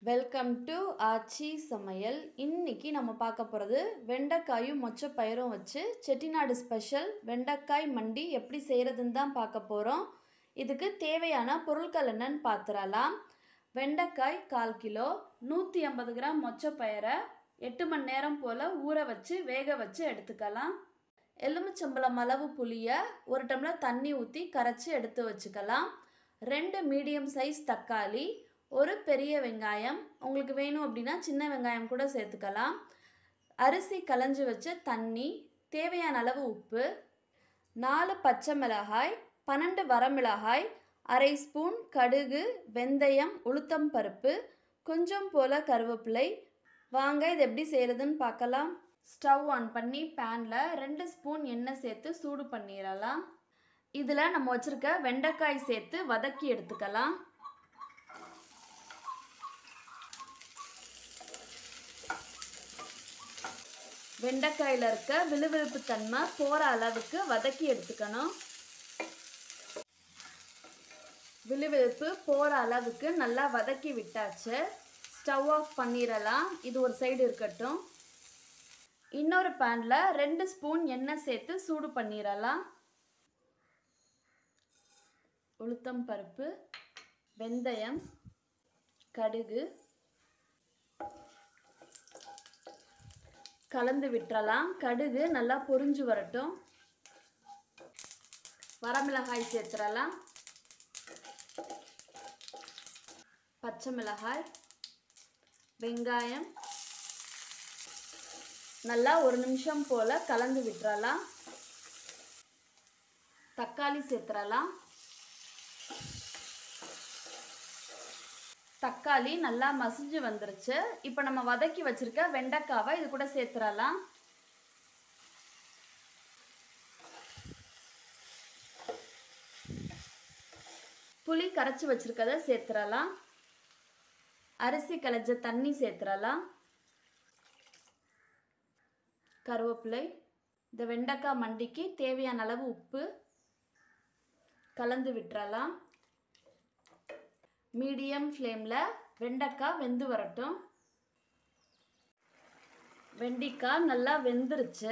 welcome to ஆச்சி சமையல் இன்னைக்கு நம்ம பார்க்க போகிறது வெண்டைக்காயும் மொச்சப்பயிரும் வச்சு செட்டிநாடு ஸ்பெஷல் வெண்டைக்காய் மண்டி எப்படி செய்கிறதுன்னு தான் பார்க்க போகிறோம் இதுக்கு தேவையான பொருட்கள் என்னன்னு பார்த்துடலாம் வெண்டைக்காய் கால் கிலோ நூற்றி ஐம்பது கிராம் மொச்சப்பயிரை எட்டு மணி நேரம் போல் ஊற வச்சு வேக வச்சு எடுத்துக்கலாம் எலுமிச்சம்பழம் அளவு புளியை ஒரு டம்ளர் தண்ணி ஊற்றி கரைச்சி எடுத்து வச்சுக்கலாம் ரெண்டு மீடியம் சைஸ் தக்காளி ஒரு பெரிய வெங்காயம் உங்களுக்கு வேணும் அப்படின்னா சின்ன வெங்காயம் கூட சேர்த்துக்கலாம் அரிசி களைஞ்சி வச்ச தண்ணி தேவையான அளவு உப்பு நாலு பச்சை மிளகாய் பன்னெண்டு வரமிளகாய் அரை ஸ்பூன் கடுகு வெந்தயம் உளுத்தம் பருப்பு கொஞ்சம் போல் கருவேப்பிலை வாங்க இது எப்படி செய்கிறதுன்னு பார்க்கலாம் ஸ்டவ் ஆன் பண்ணி பேனில் ரெண்டு ஸ்பூன் எண்ணெய் சேர்த்து சூடு பண்ணிடலாம் இதில் நம்ம வச்சுருக்க வெண்டைக்காய் சேர்த்து வதக்கி எடுத்துக்கலாம் வெண்டைக்காயில் இருக்க விழுவிழுப்பு தன்மை போகிற அளவுக்கு வதக்கி எடுத்துக்கணும் விழுவிழுப்பு போகிற அளவுக்கு நல்லா வதக்கி விட்டாச்சு ஸ்டவ் ஆஃப் பண்ணிடலாம் இது ஒரு சைடு இருக்கட்டும் இன்னொரு பேனில் ரெண்டு ஸ்பூன் எண்ணெய் சேர்த்து சூடு பண்ணிடலாம் உளுத்தம் பருப்பு வெந்தயம் கடுகு கலந்து விட்டுறலாம் கடுகு நல்லா பொரிஞ்சு வரட்டும் வரமிளகாய் சேர்த்துடலாம் பச்சை மிளகாய் வெங்காயம் நல்லா ஒரு நிமிஷம் போல் கலந்து விட்டுறலாம் தக்காளி சேர்த்துறலாம் தக்காளி நல்லா மசிஞ்சு வந்துருச்சு இப்போ நம்ம வதக்கி வச்சிருக்க வெண்டைக்காவை இது கூட சேர்த்துறலாம் புளி கரைச்சி வச்சிருக்கத சேர்த்துறலாம் அரிசி களைஞ்ச தண்ணி சேர்த்துறலாம் கருவேப்பிலை இந்த வெண்டைக்காய் மண்டிக்கு தேவையான அளவு உப்பு கலந்து விட்டுறலாம் மீடியம் ஃப்ளேமில் வெண்டைக்காய் வெந்து வரட்டும் வெண்டைக்காய் நல்லா வெந்துருச்சு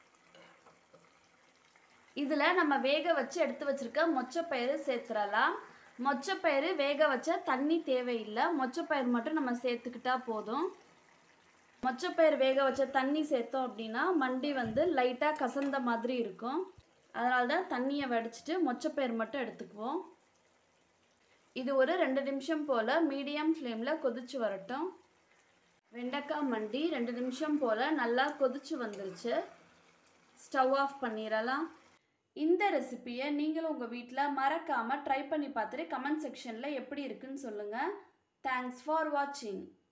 இதில் நம்ம வேக வச்சு எடுத்து வச்சுருக்க மொச்சப்பயிறு சேர்த்துடலாம் மொச்சப்பயிறு வேக வச்ச தண்ணி தேவையில்லை மொச்சப்பயிறு மட்டும் நம்ம சேர்த்துக்கிட்டா போதும் மொச்சப்பயிறு வேக வச்ச தண்ணி சேர்த்தோம் அப்படின்னா மண்டி வந்து லைட்டாக கசந்த மாதிரி இருக்கும் அதனால தான் தண்ணியை வடிச்சிட்டு மொச்சப்பயிறு மட்டும் எடுத்துக்குவோம் இது ஒரு ரெண்டு நிமிஷம் போல் மீடியம் ஃப்ளேமில் கொதிச்சு வரட்டும் வெண்டைக்காய் மண்டி ரெண்டு நிமிஷம் போல் நல்லா கொதிச்சு வந்துருச்சு ஸ்டவ் ஆஃப் பண்ணிடலாம் இந்த ரெசிப்பியை நீங்களும் உங்கள் வீட்டில் மறக்காமல் ட்ரை பண்ணி பார்த்துட்டு கமெண்ட் செக்ஷனில் எப்படி இருக்குன்னு சொல்லுங்கள் தேங்க்ஸ் ஃபார் வாட்சிங்